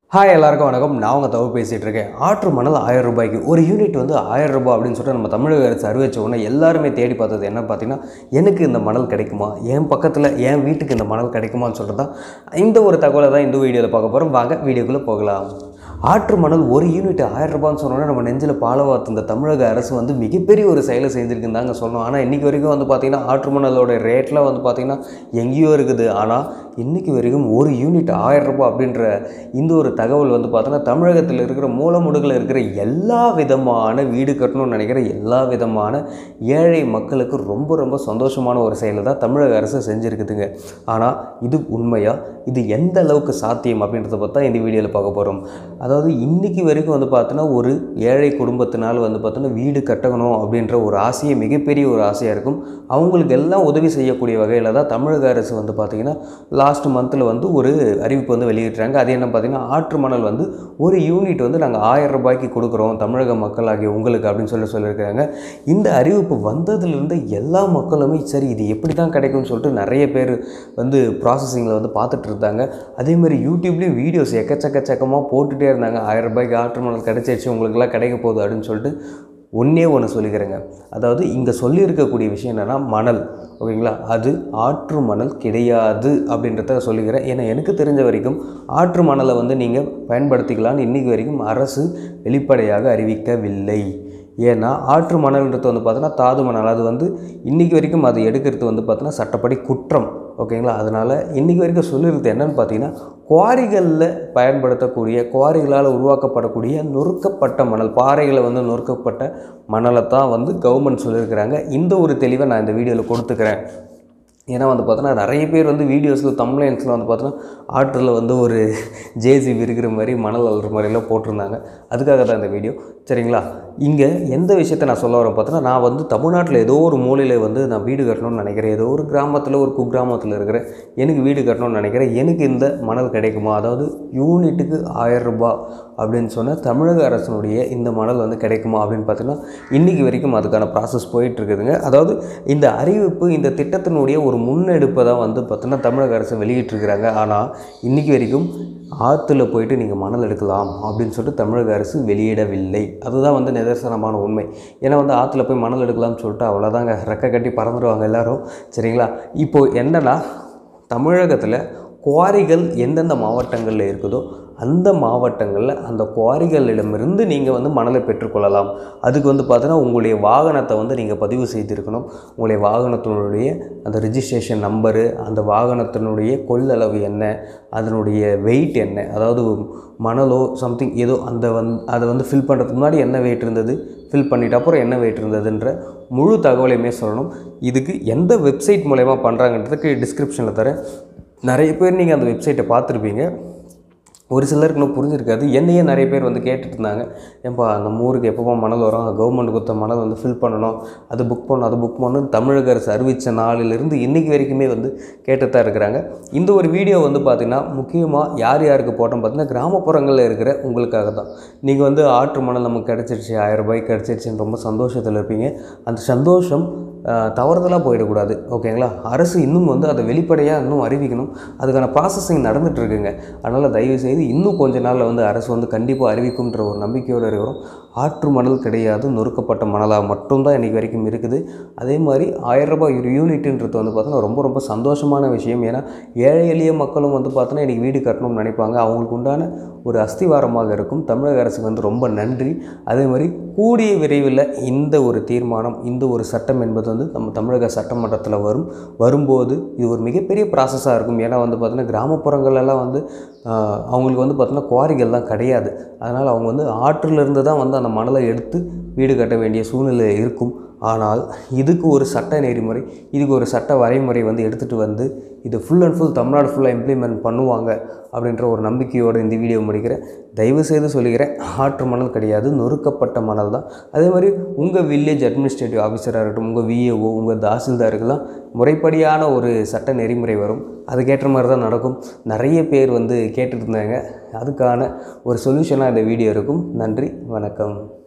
hi எல்லாருக்கும் வணக்கம் நான் உங்கள் தவிர பேசிகிட்டு இருக்கேன் ஆற்று மணல் ஆயிரம் ரூபாய்க்கு ஒரு யூனிட் வந்து ஆயிரம் ரூபாய் அப்படின்னு சொல்லிட்டு நம்ம தமிழக அரசு அறிவிச்ச உடனே எல்லாருமே தேடி பார்த்தது என்ன பார்த்தீங்கன்னா எனக்கு இந்த மணல் கிடைக்குமா என் பக்கத்தில் என் வீட்டுக்கு இந்த மணல் கிடைக்குமான்னு சொல்லிட்டு தான் இந்த ஒரு தகவலை தான் இந்த வீடியோவில் பார்க்க போகிறோம் வாங்க வீடியோக்குள்ளே போகலாம் ஆற்று மணல் ஒரு யூனிட் ஆயிரம் ரூபான்னு சொன்னோன்னா நம்ம நெஞ்சில் பாலவாத்து இந்த தமிழக அரசு வந்து மிகப்பெரிய ஒரு செயலை செஞ்சுருக்குன்னு தாங்க சொன்னோம் ஆனால் இன்றைக்கி வரைக்கும் வந்து பார்த்திங்கன்னா ஆற்று மணலோட ரேட்லாம் வந்து பார்த்திங்கன்னா எங்கேயோ இருக்குது ஆனால் இன்றைக்கி வரைக்கும் ஒரு யூனிட் ஆயிரம் ரூபாய் அப்படின்ற இந்த ஒரு தகவல் வந்து பார்த்தோன்னா தமிழகத்தில் இருக்கிற மூலமுடுகில் இருக்கிற எல்லா விதமான வீடு கட்டணும்னு நினைக்கிற எல்லா விதமான ஏழை மக்களுக்கு ரொம்ப ரொம்ப சந்தோஷமான ஒரு செயலை தான் தமிழக அரசு செஞ்சுருக்குதுங்க ஆனால் இது உண்மையா இது எந்த அளவுக்கு சாத்தியம் அப்படின்றத பற்றி தான் இந்த வீடியோவில் பார்க்க போகிறோம் அதாவது இன்றைக்கி வரைக்கும் வந்து பார்த்தோன்னா ஒரு ஏழை குடும்பத்தினால் வந்து பார்த்தோன்னா வீடு கட்டணும் அப்படின்ற ஒரு ஆசையை மிகப்பெரிய ஒரு ஆசையாக இருக்கும் அவங்களுக்கு எல்லாம் உதவி செய்யக்கூடிய வகையில் தான் தமிழக அரசு வந்து பார்த்திங்கன்னா லாஸ்ட் மந்தில் வந்து ஒரு அறிவிப்பு வந்து வெளியிட்றாங்க அது என்ன பார்த்திங்கன்னா ஆற்று மணல் வந்து ஒரு யூனிட் வந்து நாங்கள் ஆயிரம் ரூபாய்க்கு கொடுக்குறோம் தமிழக மக்களாகிய உங்களுக்கு அப்படின்னு சொல்லி சொல்லியிருக்காங்க இந்த அறிவிப்பு வந்ததுலேருந்து எல்லா மக்களுமே சரி இது எப்படி தான் கிடைக்கும்னு சொல்லிட்டு நிறைய பேர் வந்து ப்ராசஸிங்கில் வந்து பார்த்துட்டு இருந்தாங்க அதே மாதிரி யூடியூப்லேயும் வீடியோஸ் எக்கச்சக்கச்சக்கமாக போட்டுகிட்டே இருந்தாங்க ஆயிரம் ரூபாய்க்கு ஆற்று மணல் கிடைச்சிருச்சு உங்களுக்குலாம் கிடைக்க போகுது அப்படின்னு சொல்லிட்டு ஒன்றே ஒன்று சொல்லிக்கிறேங்க அதாவது இங்கே சொல்லியிருக்கக்கூடிய விஷயம் என்னென்னா மணல் ஓகேங்களா அது ஆற்று மணல் கிடையாது அப்படின்றத சொல்லிக்கிறேன் ஏன்னா எனக்கு தெரிஞ்ச வரைக்கும் ஆற்று மணலை வந்து நீங்கள் பயன்படுத்திக்கலாம்னு இன்றைக்கி வரைக்கும் அரசு வெளிப்படையாக அறிவிக்கவில்லை ஏன்னா ஆற்று மணல்ன்றது வந்து பார்த்தோன்னா தாது மணல் அது வந்து இன்றைக்கி வரைக்கும் அது எடுக்கிறது வந்து பார்த்தோன்னா சட்டப்படி குற்றம் ஓகேங்களா அதனால் இன்றைக்கி வரைக்கும் சொல்லியிருக்கிறது என்னென்னு பார்த்தீங்கன்னா குவாரிகளில் பயன்படுத்தக்கூடிய குவாரிகளால் உருவாக்கப்படக்கூடிய நொறுக்கப்பட்ட மணல் பாறைகளை வந்து நொறுக்கப்பட்ட மணலை தான் வந்து கவர்மெண்ட் சொல்லியிருக்கிறாங்க இந்த ஒரு தெளிவை நான் இந்த வீடியோவில் கொடுத்துக்கிறேன் ஏன்னா வந்து பார்த்தோன்னா நிறைய பேர் வந்து வீடியோஸில் தம்ப்ளைன்ஸில் வந்து பார்த்தோன்னா ஆற்றில் வந்து ஒரு ஜேசிபி இருக்கிற மாதிரி மணல் அள்ளுற மாதிரிலாம் போட்டிருந்தாங்க அதுக்காக தான் இந்த வீடியோ சரிங்களா இங்கே எந்த விஷயத்தை நான் சொல்ல வரேன் பார்த்தோன்னா நான் வந்து தமிழ்நாட்டில் ஏதோ ஒரு மூலையில் வந்து நான் வீடு கட்டணும்னு நினைக்கிறேன் ஏதோ ஒரு கிராமத்தில் ஒரு குக்கிராமத்தில் இருக்கிறேன் எனக்கு வீடு கட்டணும்னு நினைக்கிறேன் எனக்கு இந்த மணல் கிடைக்குமா அதாவது யூனிட்டுக்கு ஆயிரம் ரூபாய் அப்படின்னு சொன்னால் தமிழக அரசனுடைய இந்த மணல் வந்து கிடைக்குமா அப்படின்னு பார்த்தீங்கன்னா இன்றைக்கி வரைக்கும் அதுக்கான ப்ராசஸ் போயிட்டுருக்குதுங்க அதாவது இந்த அறிவிப்பு இந்த திட்டத்தினுடைய ஒரு முன்னெடுப்பை தான் வந்து பார்த்தோன்னா தமிழக அரசு வெளியிட்டிருக்கிறாங்க ஆனால் இன்றைக்கி வரைக்கும் ஆற்றுல போயிட்டு நீங்கள் மணல் எடுக்கலாம் அப்படின்னு சொல்லிட்டு தமிழக அரசு வெளியிடவில்லை அதுதான் வந்து நிதர்சனமான உண்மை ஏன்னா வந்து ஆற்றுல போய் மணல் எடுக்கலாம்னு சொல்லிட்டு அவ்வளோதாங்க ரெக்கை கட்டி பறந்துடுவாங்க எல்லாரும் சரிங்களா இப்போது என்னென்னா தமிழகத்தில் குவாரிகள் எந்தெந்த மாவட்டங்களில் இருக்குதோ அந்த மாவட்டங்களில் அந்த குவாரிகளிடமிருந்து நீங்கள் வந்து மணலை பெற்றுக்கொள்ளலாம் அதுக்கு வந்து பார்த்தோன்னா உங்களுடைய வாகனத்தை வந்து நீங்கள் பதிவு செய்திருக்கணும் உங்களுடைய வாகனத்தினுடைய அந்த ரிஜிஸ்ட்ரேஷன் நம்பரு அந்த வாகனத்தினுடைய கொள்ளளவு என்ன அதனுடைய வெயிட் என்ன அதாவது மணலோ சம்திங் ஏதோ அந்த வந் அதை வந்து ஃபில் பண்ணுறதுக்கு முன்னாடி என்ன வெயிட் இருந்தது ஃபில் பண்ணிட்ட அப்புறம் என்ன வெயிட் இருந்ததுன்ற முழு தகவலையுமே சொல்லணும் இதுக்கு எந்த வெப்சைட் மூலயமா பண்ணுறாங்கன்றதுக்கு டிஸ்கிரிப்ஷனில் தரேன் நிறைய பேர் நீங்கள் அந்த வெப்சைட்டை பார்த்துருப்பீங்க ஒரு சிலருக்கு இன்னும் புரிஞ்சிருக்காது என்னையே நிறைய பேர் வந்து கேட்டுட்டு இருந்தாங்க ஏன்பா நம்ம ஊருக்கு எப்போப்பா மணல் வரும் கவர்மெண்ட் கொடுத்த மணல் வந்து ஃபில் பண்ணணும் அது புக் பண்ணணும் அது புக் பண்ணணும் தமிழக அரசு அறிவித்த நாளிலிருந்து இன்றைக்கி வரைக்குமே வந்து கேட்டு தான் இருக்கிறாங்க இந்த ஒரு வீடியோ வந்து பார்த்திங்கன்னா முக்கியமாக யார் யாருக்கு போட்டோம் பார்த்தீங்கன்னா கிராமப்புறங்களில் இருக்கிற உங்களுக்காக தான் நீங்கள் வந்து ஆற்று மணல் நமக்கு கிடச்சிருச்சு ஆயிரம் ரூபாய்க்கு கிடச்சிருச்சுன்னு ரொம்ப சந்தோஷத்தில் இருப்பீங்க அந்த சந்தோஷம் தவறுதலாக போயிடக்கூடாது ஓகேங்களா அரசு இன்னும் வந்து அதை வெளிப்படையாக இன்னும் அறிவிக்கணும் அதுக்கான ப்ராசஸிங் நடந்துட்டு இருக்குங்க அதனால் தயவு செய்து இன்னும் கொஞ்ச நாளில் வந்து அரசு வந்து கண்டிப்பாக அறிவிக்கும்ன்ற ஒரு நம்பிக்கையோடு இருக்கிறோம் ஆற்று மணல் கிடையாது நொறுக்கப்பட்ட மணலாக மட்டும்தான் இன்றைக்கி வரைக்கும் இருக்குது அதே மாதிரி ஆயிரம் ரூபாய் ஒரு யூனிட்டுன்றது வந்து பார்த்தோன்னா ரொம்ப ரொம்ப சந்தோஷமான விஷயம் ஏன்னா ஏழை எளிய மக்களும் வந்து பார்த்தோன்னா இன்றைக்கி வீடு கட்டணும்னு நினைப்பாங்க அவங்களுக்கு உண்டான ஒரு அஸ்திவாரமாக இருக்கும் தமிழக அரசுக்கு வந்து ரொம்ப நன்றி அதே மாதிரி கூடிய விரைவில் இந்த ஒரு தீர்மானம் இந்த ஒரு சட்டம் என்பது வந்து நம்ம தமிழக சட்டமன்றத்தில் வரும் வரும்போது இது ஒரு மிகப்பெரிய ப்ராசஸாக இருக்கும் ஏன்னா வந்து பார்த்தீங்கன்னா கிராமப்புறங்கள்லாம் வந்து அவங்களுக்கு வந்து பார்த்தீங்கன்னா குவாரிகள்லாம் கிடையாது அதனால் அவங்க வந்து ஆற்றிலிருந்து தான் வந்து அந்த மணலை எடுத்து வீடு கட்ட வேண்டிய சூழ்நிலை இருக்கும் ஆனால் இதுக்கு ஒரு சட்ட நெறிமுறை இதுக்கு ஒரு சட்ட வரைமுறை வந்து எடுத்துகிட்டு வந்து இது ஃபுல் அண்ட் ஃபுல் தமிழ்நாடு ஃபுல்லாக இம்ப்ளிமெண்ட் பண்ணுவாங்க அப்படின்ற ஒரு நம்பிக்கையோடு இந்த வீடியோ முடிக்கிறேன் தயவு செய்து சொல்லிக்கிறேன் ஆற்று மணல் கிடையாது நொறுக்கப்பட்ட மணல் தான் அதே மாதிரி உங்கள் வில்லேஜ் அட்மினிஸ்ட்ரேட்டிவ் ஆஃபீஸராக இருக்கட்டும் உங்கள் விஏஓ உங்கள் தாசில்தாருக்கெல்லாம் முறைப்படியான ஒரு சட்ட நெறிமுறை வரும் அதுக்கேற்ற மாதிரி தான் நடக்கும் நிறைய பேர் வந்து கேட்டுட்டு இருந்தாங்க அதுக்கான ஒரு சொல்யூஷனாக இந்த வீடியோ இருக்கும் நன்றி வணக்கம்